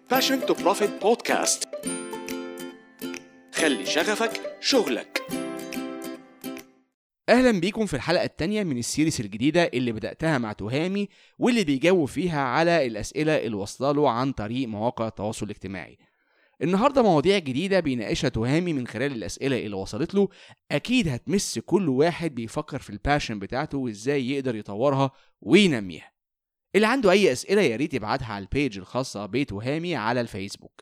Passion to Profit Podcast خلي شغفك شغلك اهلا بيكم في الحلقه الثانيه من السيريس الجديده اللي بداتها مع تهامي واللي بيجاوب فيها على الاسئله اللي واصله له عن طريق مواقع التواصل الاجتماعي النهارده مواضيع جديده بيناقشها تهامي من خلال الاسئله اللي وصلت له اكيد هتمس كل واحد بيفكر في الباشن بتاعته وازاي يقدر يطورها وينميها اللي عنده اي اسئله يا ريت يبعتها على البيج الخاصه بتهامي على الفيسبوك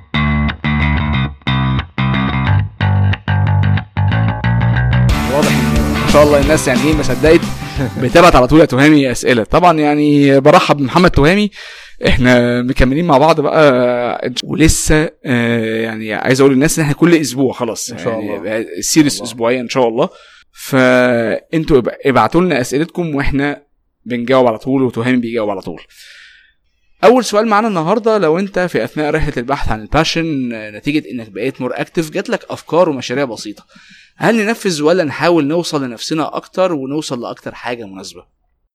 واضح ان ما شاء الله الناس يعني ايه ما صدقت بتبعت على طول يا تهامي اسئله طبعا يعني برحب بمحمد تهامي احنا مكملين مع بعض بقى ولسه آه، يعني عايز اقول للناس ان احنا كل اسبوع خلاص إن شاء يعني الله. السيريس الله. اسبوعيه ان شاء الله فانتوا اب- ابعتوا لنا اسئلتكم واحنا بنجاوب على طول وتهامي بيجاوب على طول اول سؤال معانا النهارده لو انت في اثناء رحله البحث عن الباشن آه، نتيجه انك بقيت مور اكتف جات لك افكار ومشاريع بسيطه هل ننفذ ولا نحاول نوصل لنفسنا اكتر ونوصل لاكتر حاجه مناسبه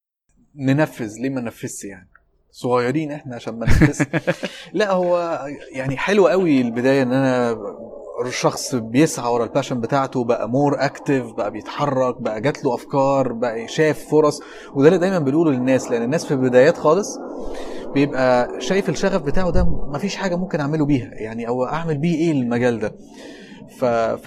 ننفذ ليه ما ننفذش يعني صغيرين احنا عشان ما ننفذش لا هو يعني حلو قوي البدايه ان انا شخص بيسعى ورا الباشن بتاعته بقى مور اكتف بقى بيتحرك بقى جات له افكار بقى شاف فرص وده اللي دايما بنقوله للناس لان الناس في البدايات خالص بيبقى شايف الشغف بتاعه ده مفيش حاجه ممكن اعمله بيها يعني او اعمل بيه ايه المجال ده ف...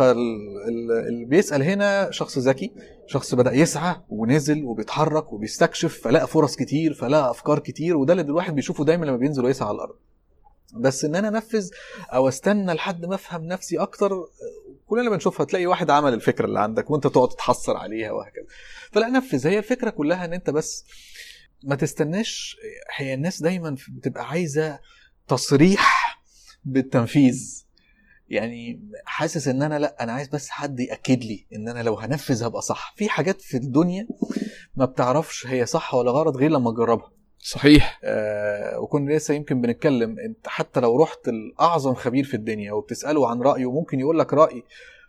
فاللي بيسال هنا شخص ذكي شخص بدا يسعى ونزل وبيتحرك وبيستكشف فلقى فرص كتير فلقى افكار كتير وده اللي الواحد بيشوفه دايما لما بينزل ويسعى على الارض بس ان انا انفذ او استنى لحد ما افهم نفسي اكتر كلنا بنشوفها تلاقي واحد عمل الفكره اللي عندك وانت تقعد تتحسر عليها وهكذا فلا نفذ هي الفكره كلها ان انت بس ما تستناش هي الناس دايما بتبقى عايزه تصريح بالتنفيذ يعني حاسس ان انا لا انا عايز بس حد ياكد لي ان انا لو هنفذ هبقى صح في حاجات في الدنيا ما بتعرفش هي صح ولا غلط غير لما تجربها صحيح آه وكنا لسه يمكن بنتكلم انت حتى لو رحت لاعظم خبير في الدنيا وبتساله عن رايه ممكن يقول لك راي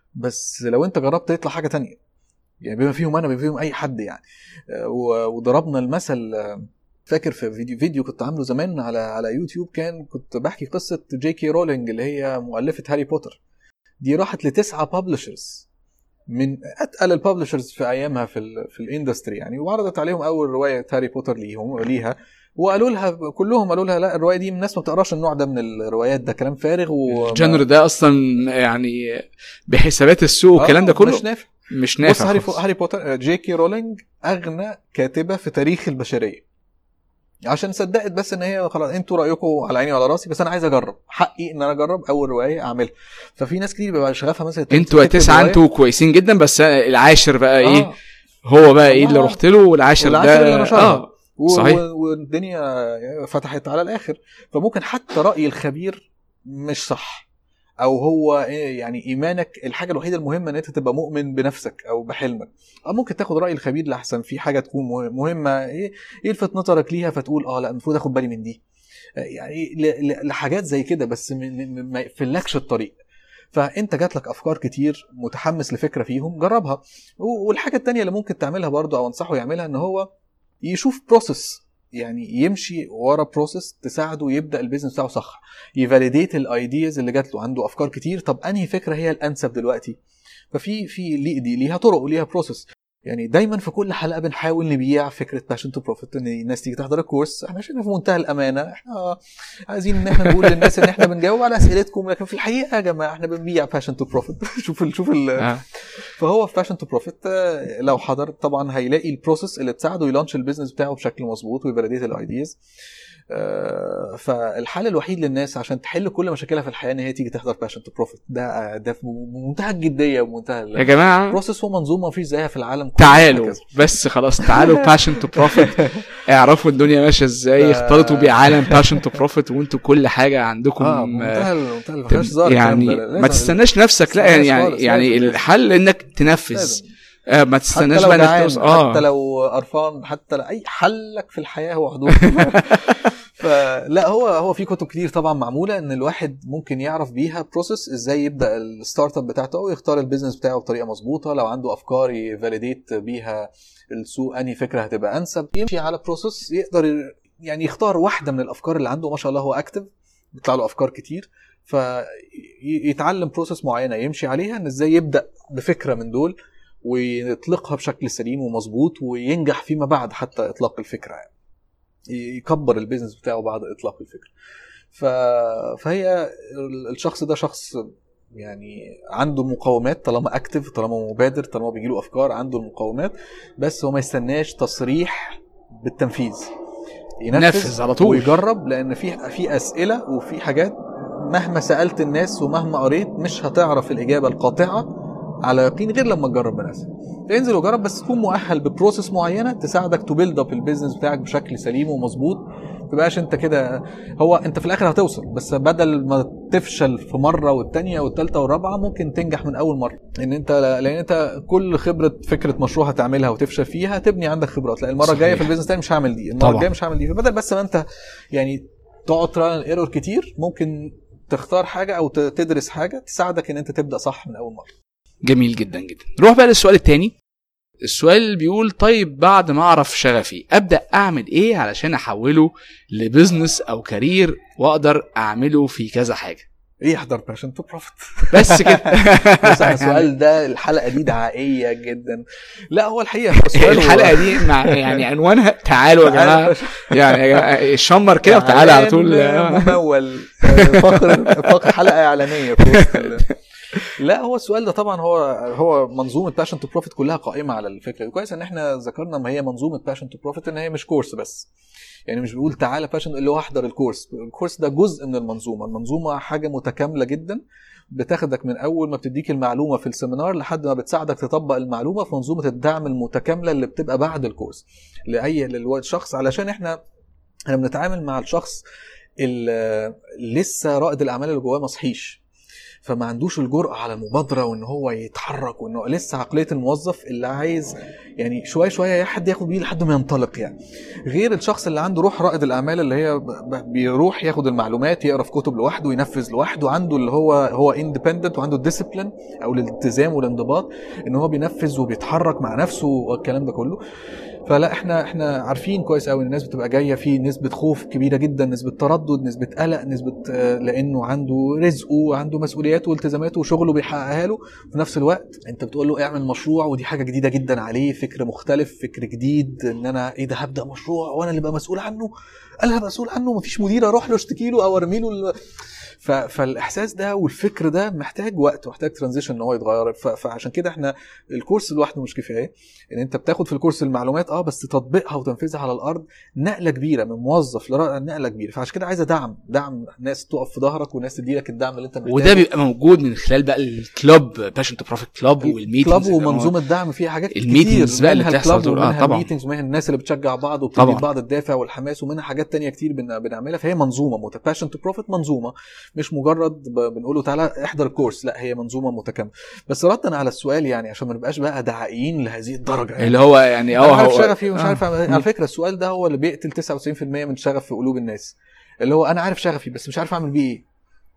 بس لو انت جربت يطلع حاجه تانية يعني بما فيهم انا بما فيهم اي حد يعني آه و- وضربنا المثل آه، فاكر في فيديو فيديو كنت عامله زمان على على يوتيوب كان كنت بحكي قصه جي كي رولينج اللي هي مؤلفه هاري بوتر دي راحت لتسعه ببلشرز من اتقل الببلشرز في ايامها في ال في الاندستري يعني وعرضت عليهم اول روايه هاري بوتر ليهم ليها وقالوا لها كلهم قالوا لها لا الروايه دي الناس ما بتقراش النوع ده من الروايات ده كلام فارغ و الجنر ده اصلا يعني بحسابات السوق والكلام ده آه، كله مش نافع مش بص نافع هاري, خالص. هاري بوتر جي كي رولينج اغنى كاتبه في تاريخ البشريه عشان صدقت بس ان هي خلاص انتوا رايكم على عيني وعلى راسي بس انا عايز اجرب حقي ان انا اجرب اول روايه اعملها ففي ناس كتير بيبقى شغفها مثلا انتوا يا تكتب تسعه رواية. انتوا كويسين جدا بس العاشر بقى ايه آه. هو بقى ايه طبعا. اللي رحت له والعاشر, والعاشر اللي ده نشرها. اه و- صحيح. و- والدنيا فتحت على الاخر فممكن حتى راي الخبير مش صح او هو إيه يعني ايمانك الحاجه الوحيده المهمه ان انت تبقى مؤمن بنفسك او بحلمك او ممكن تاخد راي الخبير لاحسن في حاجه تكون مه- مهمه ايه يلفت نظرك ليها فتقول اه لا المفروض اخد بالي من دي آه، يعني ل- ل- لحاجات زي كده بس م- م- ما يقفلكش الطريق فانت جات لك افكار كتير متحمس لفكره فيهم جربها و- والحاجه التانية اللي ممكن تعملها برضو او انصحه يعملها ان هو يشوف بروسيس يعني يمشي ورا بروسيس تساعده يبدا البيزنس بتاعه صح يفاليديت الايدياز اللي جات له عنده افكار كتير طب انهي فكره هي الانسب دلوقتي ففي في لي دي ليها طرق وليها بروسيس يعني دايما في كل حلقه بنحاول نبيع فكره باشن تو بروفيت ان الناس تيجي تحضر الكورس احنا شايفين في منتهى الامانه احنا عايزين ان احنا نقول للناس ان احنا بنجاوب على اسئلتكم لكن في الحقيقه يا جماعه احنا بنبيع باشن تو بروفيت شوف ال شوف ال آه. فهو في باشن تو بروفيت لو حضر طبعا هيلاقي البروسيس اللي تساعده يلانش البيزنس بتاعه بشكل مظبوط ويفاليديت الايديز فالحل الوحيد للناس عشان تحل كل مشاكلها في الحياه ان هي تيجي تحضر باشن تو بروفيت ده ده في منتهى الجديه ومنتهى يا جماعه البروسيس ومنظومه مفيش زيها في العالم كله تعالوا وهكذا. بس خلاص تعالوا باشن تو بروفيت اعرفوا الدنيا ماشيه ازاي ف- اختلطوا بعالم باشن تو بروفيت وانتوا كل حاجه عندكم اه آه، منتهى منتهى ما فيهاش هزار الكلام يعني ده. لازم- ما تستناش نفسك لا يعني تستناش يعني, خالص، يعني لازم. الحل انك تنفذ لازم. آه ما حتى تستناش لو بقى انك جعان توصل اه حتى لو قرفان حتى لو اي حلك في الحياه هو حضور فلا هو هو في كتب كتير طبعا معموله ان الواحد ممكن يعرف بيها بروسيس ازاي يبدا الستارت اب بتاعته او يختار البيزنس بتاعه بطريقه مظبوطه لو عنده افكار يفاليديت بيها السوق انهي فكره هتبقى انسب يمشي على بروسيس يقدر يعني يختار واحده من الافكار اللي عنده ما شاء الله هو اكتف بيطلع له افكار كتير فيتعلم بروسيس معينه يمشي عليها ان ازاي يبدا بفكره من دول ويطلقها بشكل سليم ومظبوط وينجح فيما بعد حتى اطلاق الفكره يعني يكبر البيزنس بتاعه بعد اطلاق الفكره ف... فهي الشخص ده شخص يعني عنده المقومات طالما اكتف طالما مبادر طالما بيجي له افكار عنده المقومات بس هو ما يستناش تصريح بالتنفيذ ينفذ على طول. ويجرب لان في في اسئله وفي حاجات مهما سالت الناس ومهما قريت مش هتعرف الاجابه القاطعه على يقين غير لما تجرب بنفسك انزل وجرب بس تكون مؤهل ببروسيس معينه تساعدك تبيلد اب البيزنس بتاعك بشكل سليم ومظبوط ما تبقاش انت كده هو انت في الاخر هتوصل بس بدل ما تفشل في مره والتانيه والتالته والرابعه ممكن تنجح من اول مره ان انت لان انت كل خبره فكره مشروع هتعملها وتفشل فيها هتبني عندك خبرات لا المره صحيح. الجايه في البيزنس تاني مش هعمل دي المره طبعا. الجايه مش هعمل دي فبدل بس ما انت يعني تقعد تراي ايرور كتير ممكن تختار حاجه او ت- تدرس حاجه تساعدك ان انت تبدا صح من اول مره جميل جدا جدا نروح بقى للسؤال التاني السؤال اللي بيقول طيب بعد ما اعرف شغفي ابدا اعمل ايه علشان احوله لبزنس او كارير واقدر اعمله في كذا حاجه ايه احضر باشن تو بروفيت بس كده بس على السؤال ده الحلقه دي دعائيه جدا لا هو الحقيقه هو السؤال هو- الحلقه دي مع يعني عنوانها تعالوا يا تعالوا يا جماعه باشا. يعني يا جماعة الشمر كده وتعالى على طول إعلان ممول آه، فقر فقر حلقه اعلانيه في وسط ال- لا هو السؤال ده طبعا هو هو منظومه باشن تو بروفيت كلها قائمه على الفكره دي كويس ان احنا ذكرنا ما هي منظومه باشن تو بروفيت ان هي مش كورس بس يعني مش بيقول تعالى باشن اللي هو احضر الكورس الكورس ده جزء من المنظومه المنظومه حاجه متكامله جدا بتاخدك من اول ما بتديك المعلومه في السيمينار لحد ما بتساعدك تطبق المعلومه في منظومه الدعم المتكامله اللي بتبقى بعد الكورس لاي للشخص علشان احنا احنا بنتعامل مع الشخص اللي لسه رائد الاعمال اللي جواه ما صحيش فما عندوش الجرأة على المبادرة وان هو يتحرك وانه لسه عقلية الموظف اللي عايز يعني شوية شوية حد ياخد بيه لحد ما ينطلق يعني غير الشخص اللي عنده روح رائد الاعمال اللي هي ب- ب- بيروح ياخد المعلومات يقرا في كتب لوحده وينفذ لوحده عنده اللي هو هو اندبندنت وعنده الديسيبلين او الالتزام والانضباط ان هو بينفذ وبيتحرك مع نفسه والكلام ده كله فلا احنا احنا عارفين كويس قوي ان الناس بتبقى جايه في نسبه خوف كبيره جدا نسبه تردد نسبه قلق نسبه آه، لانه عنده رزقه وعنده مسؤولياته والتزاماته وشغله بيحققها له في نفس الوقت انت بتقول له اعمل مشروع ودي حاجه جديده جدا عليه فكر مختلف فكر جديد ان انا ايه ده هبدا مشروع وانا اللي بقى مسؤول عنه انا مسؤول عنه مفيش مدير اروح له اشتكي له او ارمي له ال- ف... فالاحساس ده والفكر ده محتاج وقت ومحتاج ترانزيشن ان هو يتغير ف... فعشان كده احنا الكورس لوحده مش كفايه ان انت بتاخد في الكورس المعلومات اه بس تطبيقها وتنفيذها على الارض نقله كبيره من موظف لرائد نقله كبيره فعشان كده عايزه دعم دعم ناس تقف في ظهرك وناس تدي لك الدعم اللي انت محتاجه وده بيبقى موجود من خلال بقى الكلوب باشن تو بروفيت كلوب والميتنجز كلاب ومنظومه دعم فيها حاجات كتير الميتينجز بقى اللي منها بتحصل الكلاب دول. آه، ومنها طبعاً. الميتينجز ومنها الناس اللي بتشجع بعض طبعاً. وبتدي بعض الدافع والحماس ومنها حاجات تانية كتير بن- بنعملها فهي منظومه باشن تو بروفيت منظومه مش مجرد ب- بنقول له تعالى احضر الكورس لا هي منظومه متكامله بس ردا على السؤال يعني عشان ما نبقاش بقى دعائيين لهذه الدرجه يعني. اللي هو يعني انا اه عارف هو شغفي ومش آه. عارف أعمل- مم. على فكره السؤال ده هو اللي بيقتل 99% من شغف في قلوب الناس اللي هو انا عارف شغفي بس مش عارف اعمل بيه ايه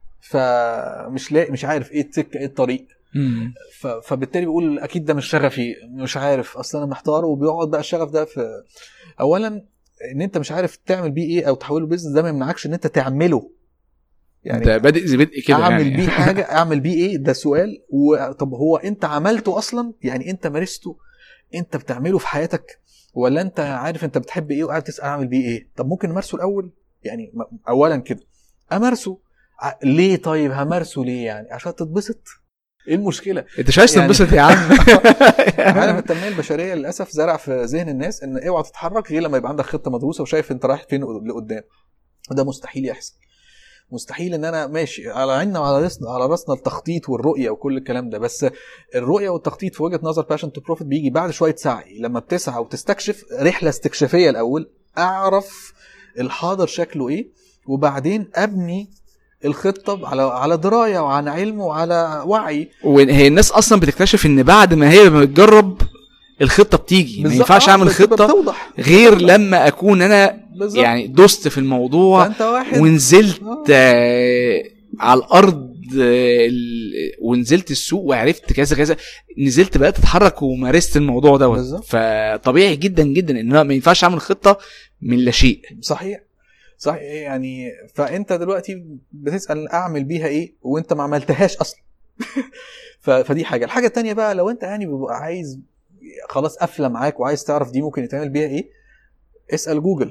فمش لاقي مش عارف ايه السكه ايه الطريق مم. ف... فبالتالي بيقول اكيد ده مش شغفي مش عارف اصلا انا محتار وبيقعد بقى الشغف ده في اولا ان انت مش عارف تعمل بيه ايه او تحوله بيزنس ده ما يمنعكش ان انت تعمله يعني انت بادئ زي بدء كده اعمل يعني. بيه حاجه اعمل بيه ايه ده سؤال وطب هو انت عملته اصلا يعني انت مارسته انت بتعمله في حياتك ولا انت عارف انت بتحب ايه وقاعد تسال اعمل بيه ايه طب ممكن امارسه الاول يعني م- اولا كده امارسه ع- ليه طيب همارسه ليه يعني عشان تتبسط ايه المشكله انت مش عايز يعني- تنبسط يا عم عالم التنميه البشريه للاسف زرع في ذهن الناس ان اوعى تتحرك غير لما يبقى عندك خطه مدروسه وشايف انت رايح فين لقدام وده مستحيل يحصل مستحيل ان انا ماشي على عيننا وعلى راسنا على راسنا التخطيط والرؤيه وكل الكلام ده بس الرؤيه والتخطيط في وجهه نظر باشن تو بروفيت بيجي بعد شويه سعي لما بتسعى وتستكشف رحله استكشافيه الاول اعرف الحاضر شكله ايه وبعدين ابني الخطه على على درايه وعن علم وعلى وعي وهي الناس اصلا بتكتشف ان بعد ما هي بتجرب الخطه بتيجي ما بالظبط. ينفعش آه، اعمل بتبقى خطه بتوضح غير لما اكون انا بالظبط يعني دوست في الموضوع فانت واحد ونزلت آه. آه، على الارض آه، ال- ونزلت السوق وعرفت كذا كذا نزلت بقى تتحرك ومارست الموضوع دوت بالظبط. فطبيعي جدا جدا ان أنا ما ينفعش اعمل خطه من لا شيء صحيح صح يعني فانت دلوقتي بتسال اعمل بيها ايه وانت ما عملتهاش اصلا ف- فدي حاجه الحاجه التانية بقى لو انت يعني بيبقى عايز خلاص قافله معاك وعايز تعرف دي ممكن يتعمل بيها ايه اسال جوجل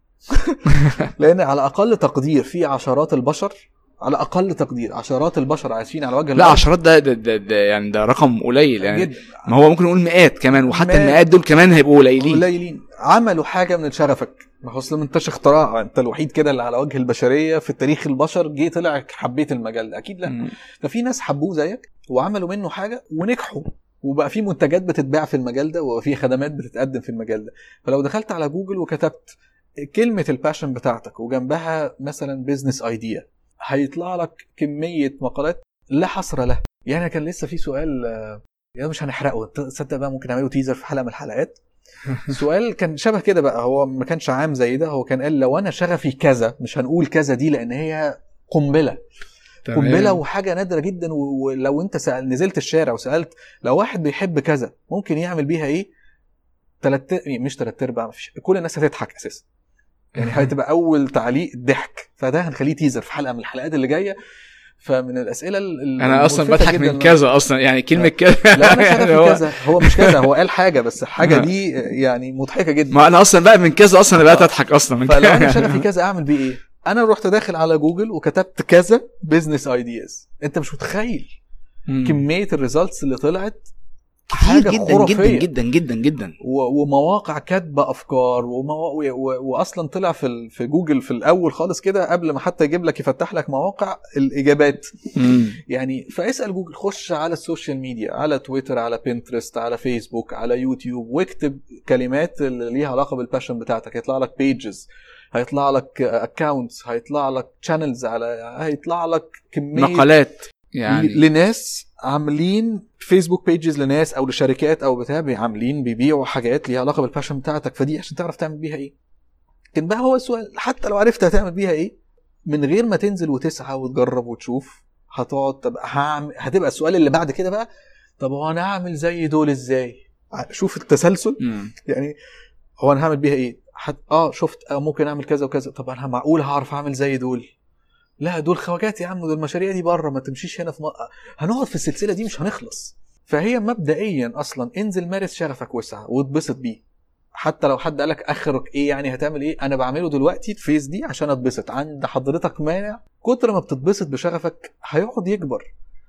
لان على اقل تقدير في عشرات البشر على اقل تقدير عشرات البشر عايشين على وجه لا الأرض عشرات ده, ده, ده, ده يعني ده رقم قليل يعني جدا ما هو ممكن نقول مئات كمان وحتى مئات. المئات دول كمان هيبقوا قليلين قليلين عملوا حاجه من شغفك ما هو اصل ما انتش اختراع انت الوحيد كده اللي على وجه البشريه في تاريخ البشر جه طلع حبيت المجال ده. اكيد لا مم. ففي ناس حبوه زيك وعملوا منه حاجه ونجحوا وبقى في منتجات بتتباع في المجال ده وبقى في خدمات بتتقدم في المجال ده فلو دخلت على جوجل وكتبت كلمه الباشن بتاعتك وجنبها مثلا بزنس ايديا هيطلع لك كميه مقالات لا حصر لها يعني كان لسه في سؤال آه، يا مش هنحرقه تصدق بقى ممكن نعمله تيزر في حلقه من الحلقات سؤال كان شبه كده بقى هو ما كانش عام زي ده هو كان قال لو انا شغفي كذا مش هنقول كذا دي لان هي قنبله تمام. قنبله وحاجه نادره جدا و- ولو انت سأل نزلت الشارع وسالت لو واحد بيحب كذا ممكن يعمل بيها ايه؟ تلات مش تلات ارباع مفيش كل الناس هتضحك اساسا يعني هتبقى اول تعليق ضحك فده هنخليه تيزر في حلقه من الحلقات اللي جايه فمن الاسئله ال- ال- انا اصلا الملفتة بضحك جداً من كذا اصلا يعني كلمه كذا لا انا يعني شغفي هو- كذا هو مش كذا هو قال حاجه بس الحاجه دي يعني مضحكه جدا ما انا اصلا بقى من كذا اصلا بقيت اضحك اصلا من فلو انا كذا. شغفي كذا اعمل بيه ايه؟ انا رحت داخل على جوجل وكتبت كذا بزنس ايدياز انت مش متخيل مم. كميه الريزلتس اللي طلعت كتير حاجه جدا خرافيه جدا جدا جدا جدا و- ومواقع كاتبه افكار وموا... و... و... واصلا طلع في ال... في جوجل في الاول خالص كده قبل ما حتى يجيب لك يفتح لك مواقع الاجابات مم. يعني فاسال جوجل خش على السوشيال ميديا على تويتر على بنترست على فيسبوك على يوتيوب واكتب كلمات اللي ليها علاقه بالباشن بتاعتك هيطلع لك بيجز هيطلع لك اكونتس هيطلع لك شانلز على هيطلع لك كميه مقالات يعني ل- لناس عاملين فيسبوك بيجز لناس او لشركات او بتاع بي- عاملين بيبيعوا حاجات ليها علاقه بالباشن بتاعتك فدي عشان تعرف تعمل بيها ايه لكن بقى هو السؤال حتى لو عرفت هتعمل بيها ايه من غير ما تنزل وتسعى وتجرب وتشوف هتقعد طب هعمل هتبقى السؤال اللي بعد كده بقى طب هو انا اعمل زي دول ازاي ع- شوف التسلسل مم. يعني هو انا هعمل بيها ايه حد اه شفت آه ممكن اعمل كذا وكذا طب انا معقول هعرف اعمل زي دول لا دول خواجات يا عم دول المشاريع دي بره ما تمشيش هنا في م... هنقعد في السلسله دي مش هنخلص فهي مبدئيا اصلا انزل مارس شغفك وسع واتبسط بيه حتى لو حد قالك اخرك ايه يعني هتعمل ايه انا بعمله دلوقتي الفيز دي عشان اتبسط عند حضرتك مانع كتر ما بتتبسط بشغفك هيقعد يكبر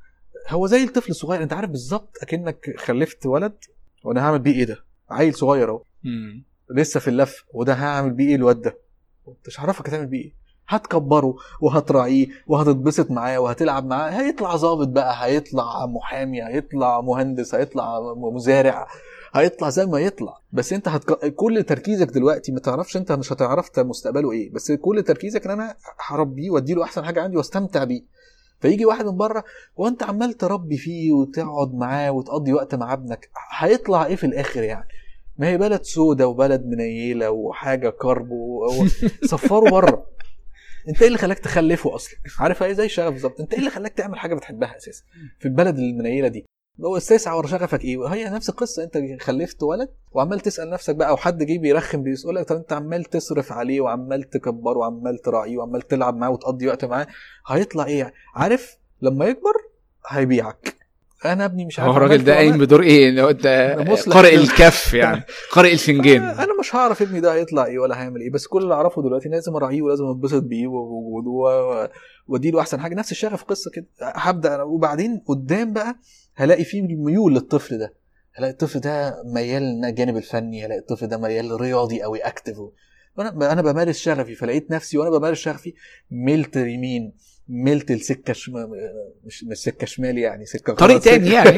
هو زي الطفل الصغير انت عارف بالظبط اكنك خلفت ولد وانا هعمل بيه ايه ده عيل صغير اهو مم. لسه في اللف وده هعمل بيه ايه الواد ده مش عارفك هتعمل بيه ايه هتكبره وهتراعيه وهتتبسط معاه وهتلعب معاه هيطلع ظابط بقى هيطلع محامي هيطلع مهندس هيطلع مزارع هيطلع زي ما يطلع بس انت هتك... كل تركيزك دلوقتي ما تعرفش انت مش هتعرف ت- مستقبله ايه بس كل تركيزك ان انا هربيه واديله احسن حاجه عندي واستمتع بيه فيجي واحد من بره وانت عمال تربي فيه وتقعد معاه وتقضي وقت مع ابنك هيطلع ايه في الاخر يعني ما هي بلد سودة وبلد منيلة وحاجة كرب و... و... صفروا بره انت ايه اللي خلاك تخلفه اصلا عارف ايه زي الشغف بالظبط انت ايه اللي خلاك تعمل حاجه بتحبها اساسا في البلد المنيله دي هو تسعى ورا شغفك ايه وهي نفس القصه انت خلفت ولد وعمال تسال نفسك بقى او حد جه بيرخم بيقول لك طب انت عمال تصرف عليه وعمال تكبره وعمال تراعيه وعمال تلعب معاه وتقضي وقت معاه هيطلع ايه يعني عارف لما يكبر هيبيعك انا ابني مش هو عارف الراجل عملت ده ولا- قايم بدور ايه اللي هو انت مصلح قارئ كده. الكف يعني قارئ الفنجان انا مش هعرف ابني ده هيطلع ايه ولا هيعمل ايه بس كل اللي اعرفه دلوقتي لازم اراعيه ولازم اتبسط بيه ووجوده و- واديله احسن حاجه نفس الشغف قصه كده هبدا أنا وبعدين قدام بقى هلاقي فيه ميول للطفل ده هلاقي الطفل ده ميال الجانب الفني هلاقي الطفل ده ميال رياضي او اكتف وانا انا بمارس شغفي فلقيت نفسي وانا بمارس شغفي ملت يمين ملت السكه شم... مش مش سكه شمال يعني سكه طريق غلط، تاني سكة- يعني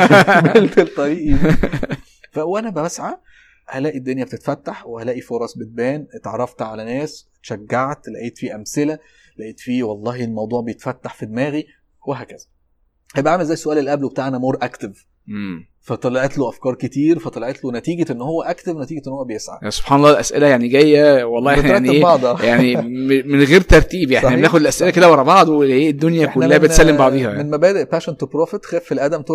ملت الطريق يمين فوانا بسعى هلاقي الدنيا بتتفتح وهلاقي فرص بتبان اتعرفت على ناس اتشجعت لقيت فيه امثله لقيت فيه والله الموضوع بيتفتح في دماغي وهكذا هيبقى عامل زي السؤال اللي قبله بتاعنا مور اكتف مم. فطلعت له افكار كتير فطلعت له نتيجه ان هو اكتف نتيجه ان هو بيسعى يا سبحان الله الاسئله يعني جايه والله احنا يعني بترتب ايه بعض يعني م- من غير ترتيب يعني احنا صحيح. بناخد الاسئله كده ورا بعض وايه الدنيا احنا كلها من- بتسلم بعضيها من يعني. مبادئ باشن تو بروفيت خف الادم ترزق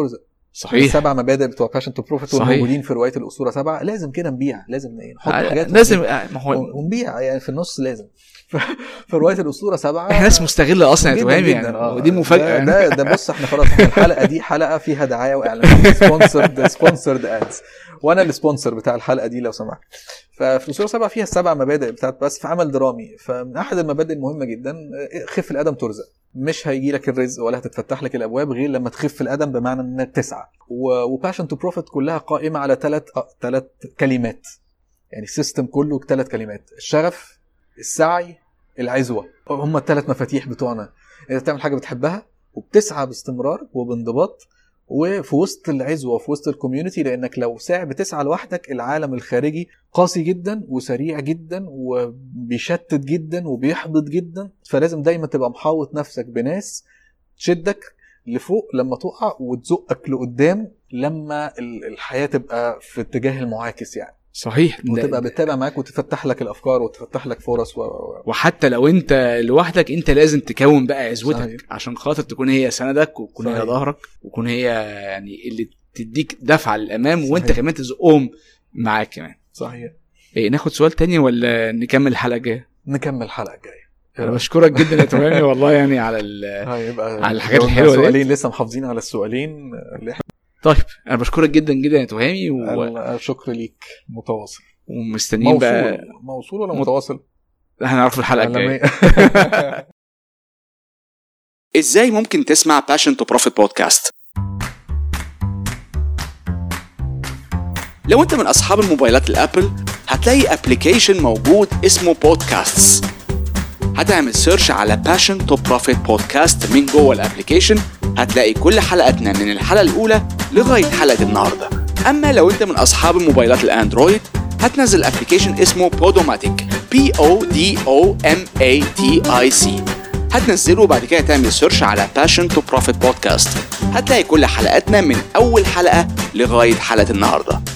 صحيح السبع مبادئ بتوع باشن تو بروفيت صحيح. والموجودين في روايه الاسطوره سبعه لازم كده نبيع لازم نحط حاجات لازم ما هو ونبيع يعني في النص لازم ف- في روايه الاسطوره سبعه احنا ناس مستغله اصلا يا جداً توامي جداً، يعني آه. ودي مفاجاه ده, يعني. ده, ده بص احنا خلاص احنا الحلقه دي حلقه فيها دعايه واعلانات سبونسرد سبونسرد ادز وانا السبونسر بتاع الحلقه دي لو سمحت ففي الاسطوره سبعه فيها السبع مبادئ بتاعت بس في عمل درامي فمن احد المبادئ المهمه جدا اه، خف القدم ترزق مش هيجي لك الرزق ولا هتتفتح لك الابواب غير لما تخف القدم بمعنى انك تسعى وباشن تو بروفيت كلها قائمه على ثلاث ثلاث كلمات يعني السيستم كله ثلاث كلمات الشغف السعي العزوه هم الثلاث مفاتيح بتوعنا انت تعمل حاجه بتحبها وبتسعى باستمرار وبانضباط وفي وسط العزوه وفي وسط الكوميونتي لانك لو ساعة بتسعى لوحدك العالم الخارجي قاسي جدا وسريع جدا وبيشتت جدا وبيحبط جدا فلازم دايما تبقى محاوط نفسك بناس تشدك لفوق لما تقع وتزقك لقدام لما ال- الحياه تبقى في اتجاه المعاكس يعني صحيح ده- وتبقى بتتابع معاك وتفتح لك الافكار وتفتح لك فرص و... و- وحتى لو انت لوحدك انت لازم تكون بقى عزوتك صحيح. عشان خاطر تكون هي سندك وتكون هي صحيح. ظهرك وتكون هي يعني اللي تديك دفعه للامام وانت صحيح. كمان تزقهم معاك كمان صحيح إيه ناخد سؤال تاني ولا نكمل الحلقه الجايه نكمل الحلقه الجايه انا بشكرك جدا يا توامي والله يعني على ال... هيبقى على الحاجات جاوبنا الحلوة دي. سؤالين لسه محافظين على السؤالين اللي احنا طيب انا بشكرك جدا جدا يا توامي و... الشكر ليك متواصل ومستنيين بقى موصول موصول ولا مت- متواصل؟ هنعرف في الحلقه الجايه عالمية. ازاي ممكن تسمع Passion to Profit بودكاست لو انت من اصحاب الموبايلات الابل هتلاقي ابلكيشن موجود اسمه بودكاستس هتعمل سيرش على Passion to Profit بودكاست من جوه الابلكيشن هتلاقي كل حلقاتنا من الحلقه الاولى لغايه حلقه النهارده اما لو انت من اصحاب الموبايلات الاندرويد هتنزل ابلكيشن اسمه بودوماتيك بي او دي او ام اي تي اي سي هتنزله وبعد كده تعمل سيرش على Passion to Profit بودكاست هتلاقي كل حلقاتنا من اول حلقه لغايه حلقه النهارده